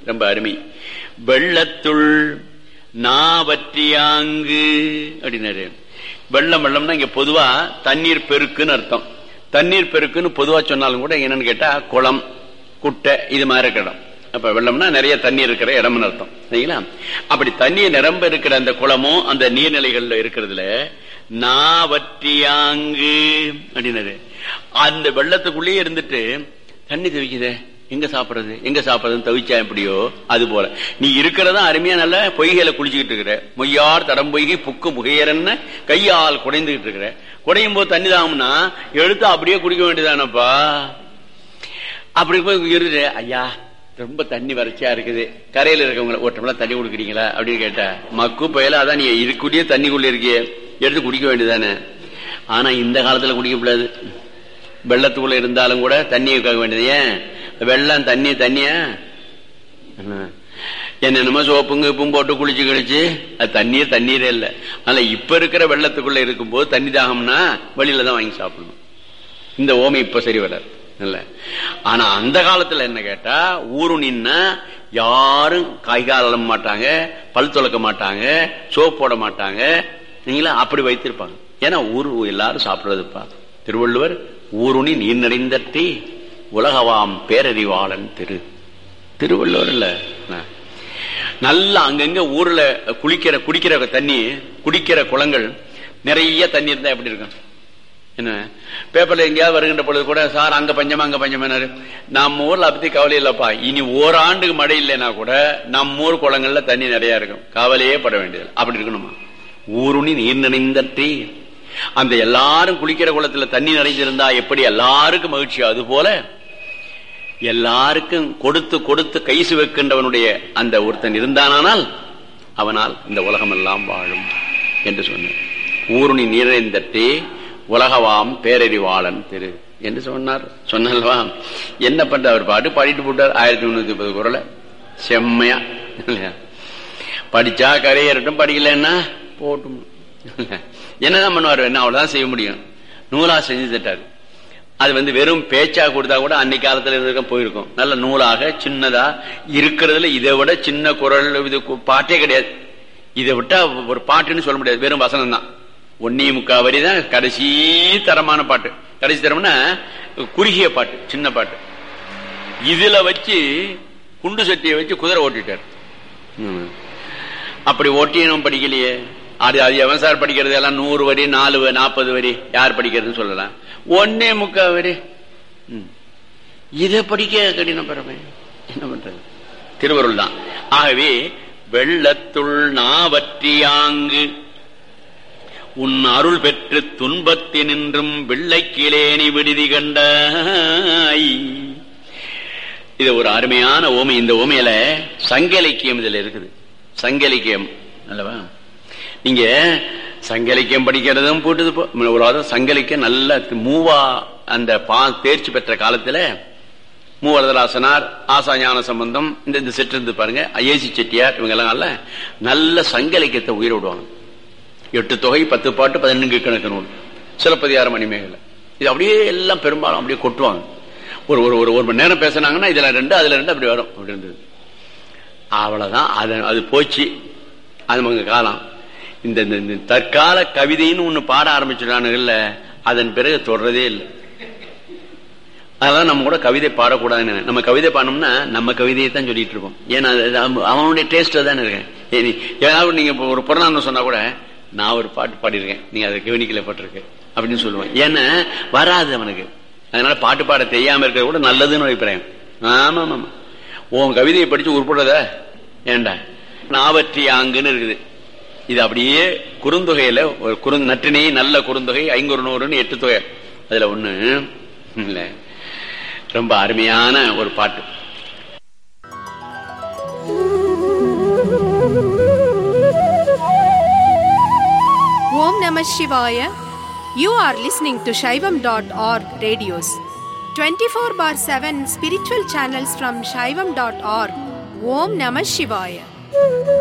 ரொம்ப அருமை வெள்ளத்துள் நாவற்றியாங்கு அப்படின்னாரு வெள்ளம் வெள்ளம்னா இங்க பொதுவா தண்ணீர் பெருக்குன்னு அர்த்தம் தண்ணீர் பெருக்குன்னு பொதுவா சொன்னாலும் கூட என்னன்னு கேட்டா குளம் குட்டை இது மாதிரி இருக்கிற இடம் அப்ப வெள்ளம்னா நிறைய தண்ணீர் இருக்கிற இடம்னு அர்த்தம் சரிங்களா அப்படி தண்ணீர் நிரம்ப இருக்கிற அந்த குளமும் அந்த நீர்நிலைகள்ல இருக்கிறதுல நாவற்றியாங்கு அப்படின்னாரு அந்த வெள்ளத்துக்குள்ளேயே இருந்துட்டு தண்ணி தவிக்குதே எங்க சாப்பிடுறது எங்க சாப்பிடுறது தவிச்சா எப்படியோ அது போல நீ இருக்கிறதா அருமையா நல்ல பொய்கையில குளிச்சுக்கிட்டு இருக்கிற மொய்யார் தடம் பொய்கை புக்கு முகையரன்னு கையால் குடைந்துகிட்டு இருக்கிற குடையும் போது தண்ணி தாகும்னா எடுத்து அப்படியே குடிக்க வேண்டியதானப்பா அப்படி போய் இருந்துட்டு ஐயா ரொம்ப தண்ணி வறட்சியா இருக்குது கரையில இருக்கவங்கள ஒரு டம்ளர் தண்ணி குடுக்குறீங்களா அப்படின்னு கேட்டா மக்கு பயல அதான் நீ இதுக்குள்ளேயே தண்ணிக்குள்ள இருக்கியே எடுத்து குடிக்க வேண்டியதானே ஆனா இந்த காலத்துல குடிக்க கூடாது வெள்ளத்துக்குள்ள இருந்தாலும் கூட தண்ணியை கேட்க வேண்டியது ஏன் வெள்ளம் தண்ணி தண்ணியா என்னென்னமோ சோப்புங்க உப்பும் போட்டு குளிச்சு கழிச்சு அது தண்ணீர் தண்ணீரே இல்லை அதனால இப்ப இருக்கிற வெள்ளத்துக்குள்ள இருக்கும்போது தண்ணி தாகம்னா வெளியில தான் வாங்கி சாப்பிடணும் இந்த ஓமை இப்ப சரி வராது இல்ல ஆனா அந்த காலத்துல என்ன கேட்டா ஊரு நின்னா யாரும் காய்கால் அலம்ப மாட்டாங்க பல் துளக்க மாட்டாங்க சோப் போட மாட்டாங்க நீங்களா அப்படி வைத்திருப்பாங்க ஏன்னா ஊரு எல்லாரும் சாப்பிடுறதுப்பா திருவள்ளுவர் ஊருணி நீர் நிறைந்தற்றி உலகவாம் பேரறிவாளன் திரு திருவள்ளுவர் இல்ல நல்ல அங்கங்க ஊர்ல குளிக்கிற குடிக்கிற தண்ணி குடிக்கிற குளங்கள் நிறைய தண்ணி இருந்தா எப்படி இருக்கும் என்ன பேப்பர்ல எங்கேயாவது வருகின்ற பொழுது கூட சார் அங்க பஞ்சமா அங்க பஞ்சமானாரு நம்ம ஊர்ல அப்படி கவலை இல்லப்பா இனி ஓராண்டுக்கு மழை இல்லைன்னா கூட நம்ம ஊர் குளங்கள்ல தண்ணி நிறைய இருக்கும் கவலையே பட வேண்டியது அப்படி இருக்கணுமா ஊருணி நீர் நினைந்தற்றி அந்த எல்லாரும் குளிக்கிற குளத்துல தண்ணி நிறைஞ்சிருந்தா எப்படி எல்லாருக்கும் மகிழ்ச்சி அது போல எல்லாருக்கும் கொடுத்து கொடுத்து கை சுவைக்கின்றவனுடைய அந்த ஒருத்தன் இருந்தானால் அவனால் இந்த உலகம் எல்லாம் வாழும் என்று சொன்னார் ஊருணி நீரைந்தட்டே உலகவாம் பேரறிவாளன் திரு என்று சொன்னார் சொன்னல்வா என்ன பண்ற அவர் பாட்டு பாடிட்டு போட்டார் ஆயிரத்தி முன்னூத்தி முப்பது குரல செம்மையா படிச்சா கரையேறட்டும் படிக்கலன்னா போட்டும் என்னதான் பண்ணுவார் என்ன அவ்வளவுதான் செய்ய முடியும் நூலா செஞ்சு தட்டாரு அது வந்து வெறும் பேச்சா கொடுத்தா கூட அன்னைக்கு காலத்துல இருக்க போயிருக்கும் நல்ல நூலாக சின்னதா இருக்கிறதுல இதை விட சின்ன குரல் இது பாட்டே கிடையாது இதை விட்டா ஒரு பாட்டுன்னு சொல்ல முடியாது வெறும் வசனம் தான் ஒன்னே முக்கா வரி தான் கடைசி தரமான பாட்டு கடைசி தரம்னா குறுகிய பாட்டு சின்ன பாட்டு இதுல வச்சு குண்டு சட்டியை வச்சு குதிரை ஓட்டிட்டார் அப்படி ஓட்டியும் படிக்கலையே அது அது எவன் சார் படிக்கிறது எல்லாம் நூறு வரி நாலு நாற்பது வரி யார் படிக்கிறதுன்னு சொல்லலாம் ஒன்னே முக்கா வரி இதை படிக்க கடினம் பெறமே என்ன பண்றது திருவருள் தான் ஆகவே வெள்ளத்துள் நாவற்றியாங்கு உன் அருள் பெற்று துன்பத்தினின்றும் வெள்ளைக்கிலேனி விடுதி கண்டாய் இது ஒரு அருமையான ஓமை இந்த ஓமையில சங்க இலக்கியம் இதுல இருக்குது சங்க இலக்கியம் அல்லவா நீங்க சங்கலிக்கம் படிக்கிறதும் போட்டுது ஒரு சங்கலிக்கம் நல்ல மூவா அந்த பா தேர்ச்சி பெற்ற காலத்துல மூவரதராசனார் ஆசா ஞான சம்பந்தம் இந்த இந்த செட்டு இருந்து பாருங்க ஐஏசி செட்டியார் இவங்க எல்லாம் நல்ல நல்ல சங்கலிக்கத்தை உயிர விடுவாங்க எட்டு தொகை பத்து பாட்டு பதினெண்டு கணக்கு நூல் சிலப்பதிகார மணிமேகலை இது அப்படியே எல்லாம் பெரும்பாலும் அப்படியே கொட்டுவாங்க ஒரு ஒரு ஒரு ஒரு மணி நேரம் பேசினாங்கன்னா இதுல ரெண்டு அதுல ரெண்டு அப்படி வரும் அப்படி இருந்தது அவ்வளவுதான் அது அது போச்சு அது அவங்க காலம் இந்த தற்கால கவிதைன்னு ஒண்ணு பாட ஆரம்பிச்சுட்டானுங்கல்ல அதன் பிறகு தொடர்றதே இல்லை அதெல்லாம் நம்ம கூட கவிதை பாடக்கூடாதுன்னு நம்ம கவிதை பாடணும்னா நம்ம கவிதையை தான் சொல்லிட்டு இருக்கோம் ஏன்னா அவனுடைய டேஸ்ட் தானே இருக்கேன் ஏதாவது நீங்க ஒரு புறநானூறு சொன்னா கூட நான் ஒரு பாட்டு பாடியிருக்கேன் நீங்க அதை கவனிக்கல பட்டிருக்கு அப்படின்னு சொல்லுவேன் ஏன்னா வராது அவனுக்கு அதனால பாட்டு பாட தெரியாம இருக்கிறது கூட நல்லதுன்னு அபிப்பிராயம் ஆமா ஆமா உன் கவிதையை படிச்சு உருப்படுறத ஏண்டா நாவற்றி ஆங்குன்னு இருக்குது இது அப்படியே குறுந்தொகையில ஒரு குறு நற்றினை நல்ல குறுந்தொகை ஐங்குறு நூறுன்னு எட்டு தொகை அதுல ஒண்ணு இல்ல ரொம்ப அருமையான ஒரு பாட்டு ஓம் நம சிவாய you are listening to Saivam dot org radios twenty four by seven spiritual channels from Saivam dot org ஓம் நம சிவாய